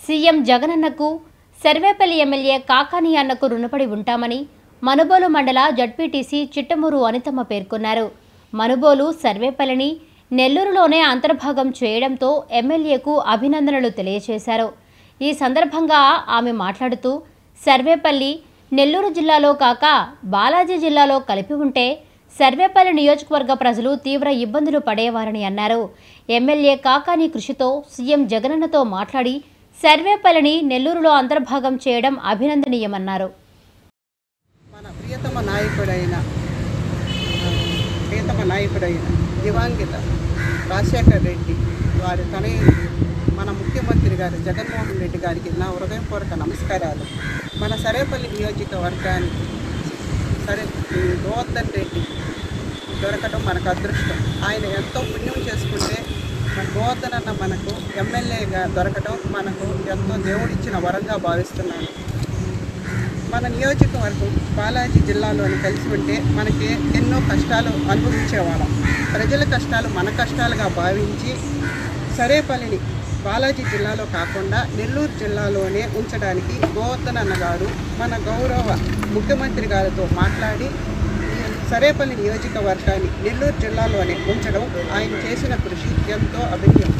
CM జగనన్నకు Sarvepalli MLA Kakani అన్నకు రుణపడి ఉంటామని మనుబోలు మండల జడ్పీటీసీ చిట్టమూరు అనితమ్మ పేర్కొన్నారు మనుబోలు సర్వేపల్లిని నెల్లూరులోనే అంతర్భాగం చేయడంతో ఎమ్మెల్యేకు అభినందనలు తెలియజేశారు ఈ సందర్భంగా ఆమె మాట్లాడుతూ సర్వేపల్లి నెల్లూరు జిల్లాలో కాక బాలాజీ జిల్లాలో కలిపి ఉంటే సర్వేపల్లి నియోజకవర్గ ప్రజలు తీవ్ర ఇబ్బందులు పడేవారని అన్నారు ఎమ్మెల్యే కాకాని కృషితో సీఎం జగనన్నతో మాట్లాడి సర్వేపల్లిని నెల్లూరులో అంతర్భాగం చేయడం అభినందనీయమన్నారు మన ప్రియతమ నాయకుడైన ప్రియతమ నాయకుడైన దివంగిత రాజశేఖర్ రెడ్డి వారి తనయుడు మన ముఖ్యమంత్రి గారు జగన్మోహన్ రెడ్డి గారికి నా హృదయపూర్వక నమస్కారాలు మన సరేపల్లి నియోజకవర్గానికి సరే ఈ గోవర్ధన్ రెడ్డి దొరకడం మనకు అదృష్టం ఆయన ఎంతో పుణ్యం చేసుకుంటే మన గోవర్ధన్ అన్న మనకు ఎమ్మెల్యేగా దొరకడం మనకు ఎంతో దేవుడిచ్చిన వరంగా భావిస్తున్నాను మన నియోజకవర్గం బాలాజీ జిల్లాలోని కలిసి ఉంటే మనకి ఎన్నో కష్టాలు అనుభవించేవాళ్ళం ప్రజల కష్టాలు మన కష్టాలుగా భావించి సరేపల్లిని బాలాజీ జిల్లాలో కాకుండా నెల్లూరు జిల్లాలోనే ఉంచడానికి గోవర్ధన్ అన్న గారు మన గౌరవ ముఖ్యమంత్రి గారితో మాట్లాడి ఈ సరేపల్లి నియోజకవర్గాన్ని నెల్లూరు జిల్లాలోనే ఉంచడం ఆయన చేసిన కృషి ఎంతో అభిజ్ఞం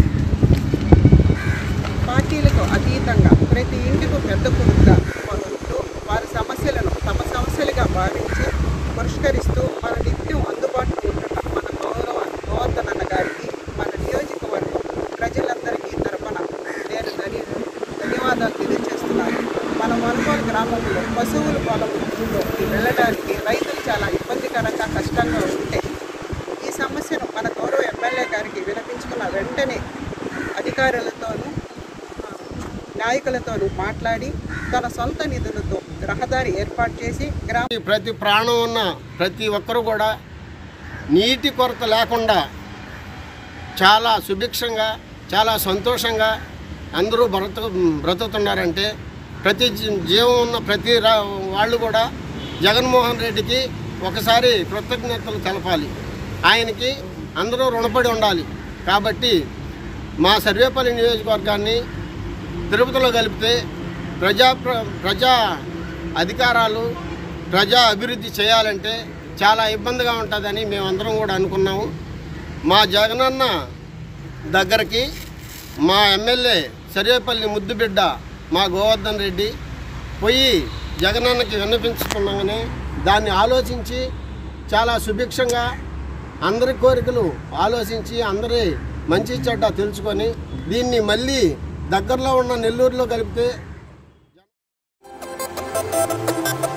పార్టీలకు అతీతంగా ప్రతి ఇంటికి పెద్ద కొడుకుగా ఉంటూ వారి సమస్యలను తమ సమస్యలుగా భావించి పరిష్కరిస్తూ మన నిత్యం అందుబాటులో ఉంటున్న మన గౌరవ గోవర్ధనన్న గారికి మన నియోజకవర్గం ప్రజలందరికీ తరపున నేను ధన్య ధన్యవాదాలు తెలియజేస్తున్నాను మన మనుగోలు గ్రామంలో పశువుల పొలంలోకి వెళ్ళడానికి రైతులు చాలా ఇబ్బందికరంగా కష్టంగా ఉంటే ఈ సమస్యను మన గౌరవ ఎమ్మెల్యే గారికి వినిపించుకున్న వెంటనే అధికారులతోనూ నాయకులతోనూ మాట్లాడి తన సొంత నిధులతో రహదారి ఏర్పాటు చేసి గ్రామ ఈ ప్రతి ప్రాణం ఉన్న ప్రతి ఒక్కరు కూడా నీటి కొరత లేకుండా చాలా సుభిక్షంగా చాలా సంతోషంగా అందరూ బ్రతు బ్రతుకుతున్నారంటే ప్రతి జీ- జీవం ఉన్న ప్రతి రా వాళ్ళు కూడా జగన్మోహన్ రెడ్డికి ఒకసారి కృతజ్ఞతలు తెలపాలి ఆయనకి అందరూ రుణపడి ఉండాలి కాబట్టి మా సర్వేపల్లి నియోజకవర్గాన్ని తిరుపతిలో కలిపితే ప్రజా ప్ర- ప్రజా అధికారాలు ప్రజా అభివృద్ధి చేయాలంటే చాలా ఇబ్బందిగా ఉంటుందని మేమందరం కూడా అనుకున్నాము మా జగనన్న దగ్గరికి మా ఎమ్మెల్యే సర్వేపల్లి ముద్దుబిడ్డ మా గోవర్ధన్ రెడ్డి పోయి జగనన్నకి విన్నపించుకున్నామని దాన్ని ఆలోచించి చాలా సుభిక్షంగా అందరి కోరికలు ఆలోచించి అందరి మంచి చెడ్డ తెలుసుకొని దీన్ని మళ్ళీ దగ్గరలో ఉన్న నెల్లూరులో కలిపితే